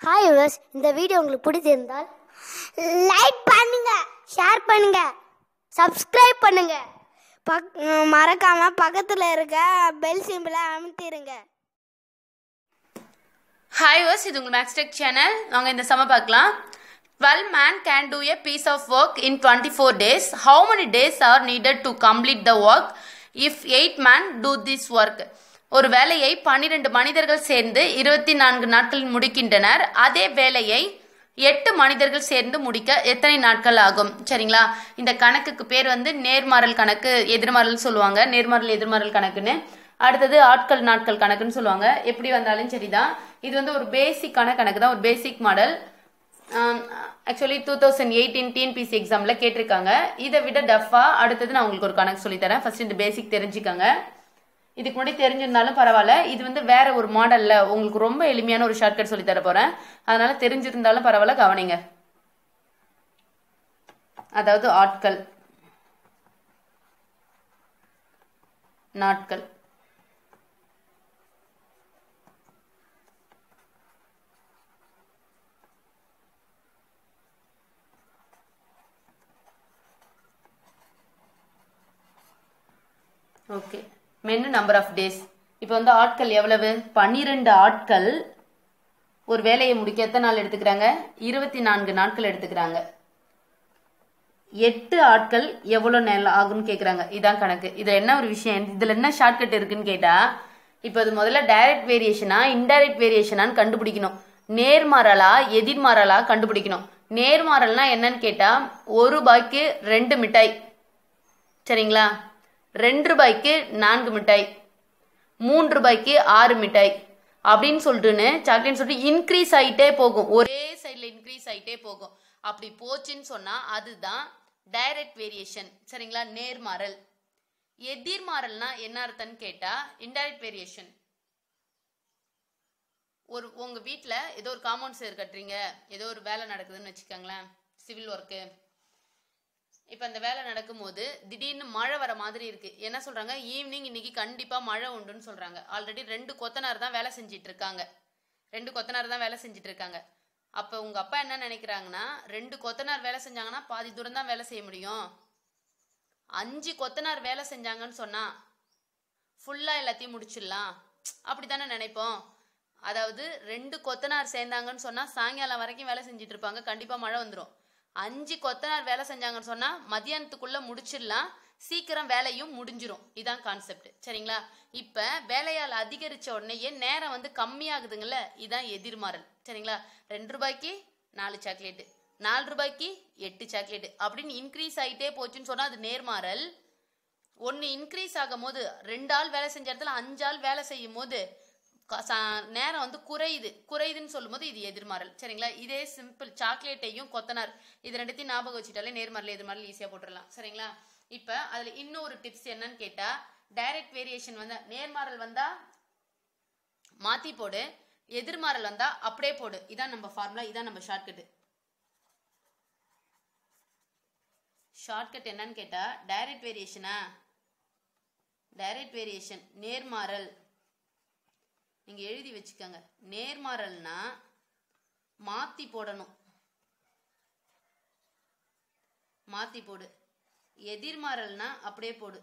hi viewers இந்த video உங்களுக்கு பிடிச்சிருந்தால் லைக் பண்ணுங்க ஷேர் பண்ணுங்க சப்ஸ்கிரைப் பண்ணுங்க பக் மறக்காம பக்கத்தில் இருக்க பெல் சிம்பிளை அமுத்திடுங்க ஹாய் வர்ஸ் இது உங்கள் மேக்ஸ்டெக் சேனல் நாங்கள் இந்த சம பார்க்கலாம் twelve man can do a piece of work in twenty four days how many days are needed to complete the work if eight man do this work ஒரு வேலையை பன்னிரண்டு மனிதர்கள் சேர்ந்து இருபத்தி நான்கு நாட்களில் முடிக்கின்றனர் அதே வேலையை எட்டு மனிதர்கள் சேர்ந்து முடிக்க எத்தனை நாட்கள் ஆகும் சரிங்களா இந்த கணக்குக்கு பேர் வந்து நேர்மாறல் கணக்கு எதிர்மாறல் சொல்லுவாங்க நேர்மாறல் எதிர்மாறல் கணக்குன்னு அடுத்தது ஆட்கள் நாட்கள் கணக்குன்னு சொல்லுவாங்க எப்படி வந்தாலும் சரிதான் இது வந்து ஒரு பேசிக்கான கணக்கு தான் ஒரு basic model actually two thousand eighteen TNPSC எக்ஸாமில் கேட்டிருக்காங்க இதை விட டஃபா அடுத்தது நான் உங்களுக்கு ஒரு கணக்கு சொல்லித்தரேன் ஃபர்ஸ்ட் இந்த பேசிக் தெரிஞ்சுக்கோங்க இதுக்கு முன்னாடி தெரிஞ்சிருந்தாலும் பரவாயில்ல இது வந்து வேற ஒரு மாடல்ல உங்களுக்கு ரொம்ப எளிமையான ஒரு ஷார்ட்கட் சொல்லி தர போறேன் அதனால தெரிஞ்சிருந்தாலும் பரவாயில்ல கவனிங்க அதாவது ஆட்கள் நாட்கள் ஓகே மென்னு நம்பர் ஆஃப் டேஸ் இப்போ வந்து ஆட்கள் எவ்வளவு பன்னிரெண்டு ஆட்கள் ஒரு வேலையை முடிக்க எத்தனை நாள் எடுத்துக்கிறாங்க இருபத்தி நான்கு நாட்கள் எடுத்துக்கிறாங்க எட்டு ஆட்கள் எவ்வளோ நேரம் ஆகும்னு கேட்குறாங்க இதான் கணக்கு இதில் என்ன ஒரு விஷயம் இதில் என்ன ஷார்ட்கட் இருக்குன்னு கேட்டால் இப்போ அது முதல்ல டைரக்ட் வேரியேஷனா இன்டைரக்ட் வேரியேஷனான்னு கண்டுபிடிக்கணும் நேர்மாறலா எதிர்மாறலா கண்டுபிடிக்கணும் நேர்மாறல்னா என்னன்னு கேட்டால் ஒரு ரூபாய்க்கு ரெண்டு மிட்டாய் சரிங்களா ரெண்டு ரூபாய்க்கு நான்கு மிட்டாய் மூன்று ரூபாய்க்கு ஆறு மிட்டாய் அப்படின்னு சொல்லிட்டுன்னு சாக்லேட் சொல்லிட்டு இன்க்ரீஸ் ஆகிட்டே போகும் ஒரே சைடில் இன்க்ரீஸ் ஆகிட்டே போகும் அப்படி போச்சுன்னு சொன்னால் அதுதான் டைரக்ட் வேரியேஷன் சரிங்களா நேர்மாறல் எதிர்மாறல்னா என்ன அர்த்தம்னு கேட்டால் இன்டைரக்ட் வேரியேஷன் ஒரு உங்கள் வீட்டில் ஏதோ ஒரு காம்பவுண்ட் சேர் கட்டுறீங்க ஏதோ ஒரு வேலை நடக்குதுன்னு வச்சுக்கோங்களேன் சிவில் ஒர்க்கு இப்போ அந்த வேலை நடக்கும்போது திடீர்னு மழை வர மாதிரி இருக்கு என்ன சொல்றாங்க ஈவினிங் இன்னைக்கு கண்டிப்பா மழை உண்டுன்னு சொல்றாங்க ஆல்ரெடி ரெண்டு கொத்தனார் தான் வேலை செஞ்சிட்டு இருக்காங்க ரெண்டு கொத்தனார் தான் வேலை செஞ்சிட்டு இருக்காங்க அப்போ உங்க அப்பா என்ன நினைக்கிறாங்கன்னா ரெண்டு கொத்தனார் வேலை செஞ்சாங்கன்னா பாதி தூரம் தான் வேலை செய்ய முடியும் அஞ்சு கொத்தனார் வேலை செஞ்சாங்கன்னு சொன்னா ஃபுல்லா எல்லாத்தையும் முடிச்சிடலாம் அப்படித்தானே நினைப்போம் அதாவது ரெண்டு கொத்தனார் சேர்ந்தாங்கன்னு சொன்னா சாயங்காலம் வரைக்கும் வேலை செஞ்சுட்டு இருப்பாங்க கண்டிப்பா மழை வந்துடும் அஞ்சு கொத்தனார் வேலை செஞ்சாங்கன்னு சொன்னா மதியானத்துக்குள்ள முடிச்சிடலாம் சீக்கிரம் வேலையும் முடிஞ்சிரும் இதான் கான்செப்ட் சரிங்களா இப்ப வேலையால் அதிகரிச்ச உடனேயே நேரம் வந்து கம்மியாகுதுங்கல்ல இதான் எதிர்மாறல் சரிங்களா ரெண்டு ரூபாய்க்கு நாலு சாக்லேட்டு நாலு ரூபாய்க்கு எட்டு சாக்லேட்டு அப்படின்னு இன்க்ரீஸ் ஆகிட்டே போச்சுன்னு சொன்னா அது நேர்மாறல் ஒன்று இன்க்ரீஸ் ஆகும் போது ரெண்டு ஆள் வேலை செஞ்ச இடத்துல அஞ்சு ஆள் வேலை செய்யும் போது க- சா- நேரம் வந்து குறையுது குறையுதுன்னு சொல்லும்போது இது எதிர்மாறல் சரிங்களா இதே சிம்பிள் சாக்லேட்டையும் கொத்தனார் இது ரெண்டுத்தையும் ஞாபகம் வச்சுட்டாலே நேர்மாறல் எதிர்மாறல் ஈஸியாக போட்டுடலாம் சரிங்களா இப்போ அதில் இன்னொரு டிப்ஸ் என்னன்னு கேட்டால் டைரக்ட் வேரியேஷன் வந்தா நேர்மாறல் வந்தா மாத்தி போடு எதிர்மாறல் வந்தா அப்படியே போடு இதான் நம்ம ஃபார்முலா இதான் நம்ம ஷார்ட்கட் ஷார்ட்கட் என்னன்னு கேட்டா டைரக்ட் வேரியேஷனா டைரக்ட் வேரியேஷன் நேர்மாறல் நீங்க எழுதி வச்சுக்கோங்க நேர்மாறல்னா மாத்தி போடணும் மாத்தி போடு எதிர்மாறல்னா அப்படியே போடு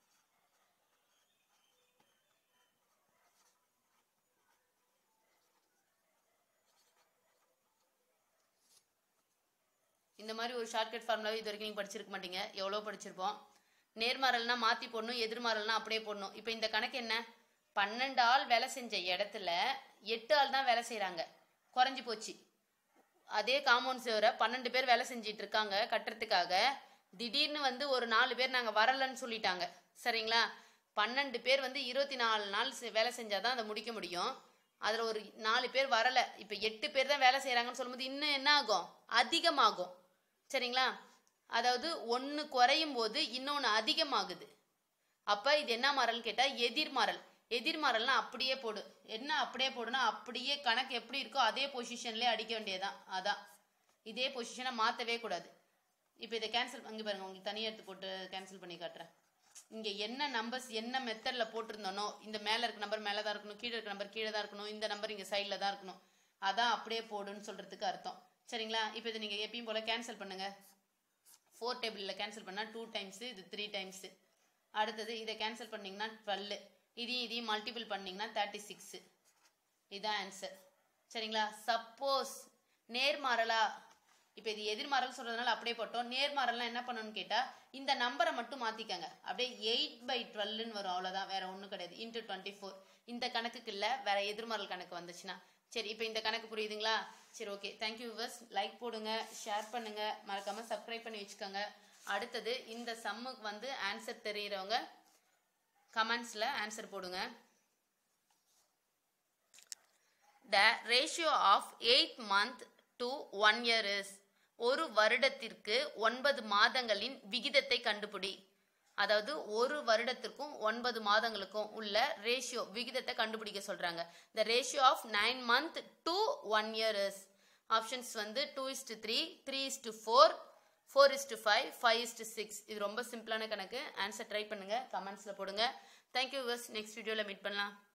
இந்த மாதிரி ஒரு ஷார்ட்கட் ஃபார்முலாவே இது வரைக்கும் நீங்கள் படிச்சிருக்க மாட்டீங்க எவ்வளோ படிச்சிருப்போம் நேர்மாறல்னா மாற்றி போடணும் எதிர்மாறல்னா அப்படியே போடணும் இப்போ இந்த கணக்கு என்ன பன்னெண்டு ஆள் வேலை செஞ்ச இடத்துல எட்டு ஆள் தான் வேலை செய்கிறாங்க குறைஞ்சி போச்சு அதே காம்பவுண்ட் சேவரை பன்னெண்டு பேர் வேலை செஞ்சிட்டு இருக்காங்க கட்டுறதுக்காக திடீர்னு வந்து ஒரு நாலு பேர் நாங்கள் வரலன்னு சொல்லிட்டாங்க சரிங்களா பன்னெண்டு பேர் வந்து இருபத்தி நாலு நாள் செ- வேலை செஞ்சாதான் அதை முடிக்க முடியும் அதில் ஒரு நாலு பேர் வரல இப்போ எட்டு பேர் தான் வேலை செய்கிறாங்கன்னு சொல்லும்போது இன்னும் என்ன ஆகும் அதிகமாகும் சரிங்களா அதாவது ஒன்று குறையும் போது இன்னொன்று அதிகமாகுது அப்போ இது என்ன மாறல்னு கேட்டால் எதிர்மாறல் எதிர்மாறல்னா அப்படியே போடு என்ன அப்படியே போடுனா அப்படியே கணக்கு எப்படி இருக்கோ அதே பொசிஷன்லேயே அடிக்க வேண்டியதுதான் அதான் இதே பொசிஷனை மாற்றவே கூடாது இப்போ இதை கேன்சல் அங்கே பாருங்க உங்களுக்கு தனியாக எடுத்து போட்டு கேன்சல் பண்ணி காட்டுறேன் இங்கே என்ன நம்பர்ஸ் என்ன மெத்தடில் போட்டிருந்தோனோ இந்த மேலே இருக்க நம்பர் மேலே தான் இருக்கணும் கீழே இருக்க நம்பர் கீழே தான் இருக்கணும் இந்த நம்பர் இங்கே சைடில் தான் இருக்கணும் அதான் அப்படியே போடுன்னு சொல்றதுக்கு அர்த்தம் சரிங்களா இப்போ இதை நீங்கள் எப்பயும் போல கேன்சல் பண்ணுங்க ஃபோர் டேபிளில் கேன்சல் பண்ணால் டூ டைம்ஸு இது த்ரீ மார்க்ஸு அடுத்தது இதை கேன்சல் பண்ணிங்கன்னா டுவெல் இதையும் இதையும் மல்டிபிள் பண்ணிங்கன்னா தேர்ட்டி சிக்ஸு இதான் ஆன்சர் சரிங்களா சப்போஸ் நேர்மாறலா இப்போ இது எதிர்மாறல் சொல்றதுனால அப்படியே போட்டோம் நேர்மாறல்லாம் என்ன பண்ணணும்னு கேட்டால் இந்த நம்பரை மட்டும் மாற்றிக்கங்க அப்படியே எயிட் பை டுவெல்னு வரும் அவ்வளோதான் வேற ஒன்றும் கிடையாது இன்ட்டு டுவெண்ட்டி ஃபோர் இந்த கணக்குக்கு இல்லை வேற எதிர்மாறல் கணக்கு வந்துச்சுன்னா சரி இப்போ இந்த கணக்கு புரியுதுங்களா சரி ஓகே தேங்க்யூ விவர்ஸ் லைக் போடுங்க ஷேர் பண்ணுங்க மறக்காம சப்ஸ்கிரைப் பண்ணி வச்சுக்கோங்க அடுத்தது இந்த சம்முக்கு வந்து ஆன்சர் தெரியிறவங்க கமெண்ட்ஸில் ஆன்சர் போடுங்க The ratio of 8 month to 1 year is ஒரு வருடத்திற்கு ஒன்பது மாதங்களின் விகிதத்தை கண்டுபிடி அதாவது ஒரு வருடத்திற்கும் ஒன்பது மாதங்களுக்கும் உள்ள ரேஷியோ விகிதத்தை கண்டுபிடிக்க சொல்றாங்க the ratio of 9 month to 1 year is options வந்து two is to three three is to four four is to five five is to six இது ரொம்ப சிம்பிளான கணக்கு ஆன்சர் ட்ரை பண்ணுங்க கமெண்ட்ஸில் போடுங்க தேங்க்யூ வர்ஸ் நெக்ஸ்ட் வீடியோவில் மீட் பண்ணலாம்